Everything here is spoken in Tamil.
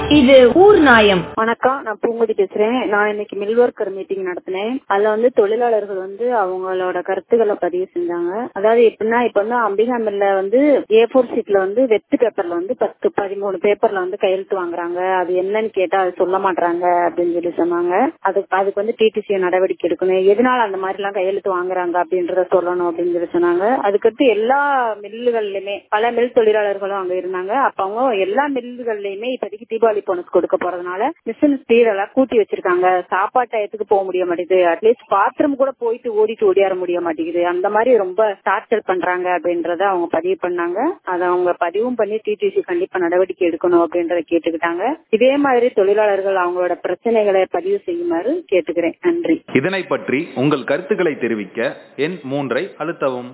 இது ஊர் நாயம் வணக்கம் நான் பூங்குடி பேசுறேன் நான் இன்னைக்கு மில் ஒர்க்கர் மீட்டிங் நடத்தினேன் அதுல வந்து தொழிலாளர்கள் வந்து அவங்களோட கருத்துக்களை பதிவு செஞ்சாங்க அதாவது எப்படின்னா இப்ப வந்து அம்பிகா மில்ல வந்து ஏ போர் சீட்ல வந்து வெத்து பேப்பர்ல வந்து பத்து பதிமூணு பேப்பர்ல வந்து கையெழுத்து வாங்குறாங்க அது என்னன்னு கேட்டா அது சொல்ல மாட்டாங்க அப்படின்னு சொல்லி சொன்னாங்க அதுக்கு அதுக்கு வந்து டிடிசி நடவடிக்கை எடுக்கணும் எதனால அந்த மாதிரி எல்லாம் கையெழுத்து வாங்குறாங்க அப்படின்றத சொல்லணும் அப்படின்னு சொல்லி சொன்னாங்க அதுக்கடுத்து எல்லா மில்லுகள்லயுமே பல மில் தொழிலாளர்களும் அங்க இருந்தாங்க அப்ப அவங்க எல்லா மில்லுகள்லயுமே இப்போதைக்கு தீபாவளி போனஸ் கொடுக்க போறதுனால மிஷின் ஸ்பீட் எல்லாம் கூட்டி வச்சிருக்காங்க சாப்பாட்டு டயத்துக்கு போக முடிய மாட்டேங்குது அட்லீஸ்ட் பாத்ரூம் கூட போயிட்டு ஓடிட்டு ஓடியார முடிய மாட்டேங்குது அந்த மாதிரி ரொம்ப டார்ச்சர் பண்றாங்க அப்படின்றத அவங்க பதிவு பண்ணாங்க அதை அவங்க பதிவும் பண்ணி டிடிசி கண்டிப்பா நடவடிக்கை எடுக்கணும் அப்படின்றத கேட்டுக்கிட்டாங்க இதே மாதிரி தொழிலாளர்கள் அவங்களோட பிரச்சனைகளை பதிவு செய்யுமாறு கேட்டுக்கிறேன் நன்றி இதனை பற்றி உங்கள் கருத்துக்களை தெரிவிக்க எண் மூன்றை அழுத்தவும்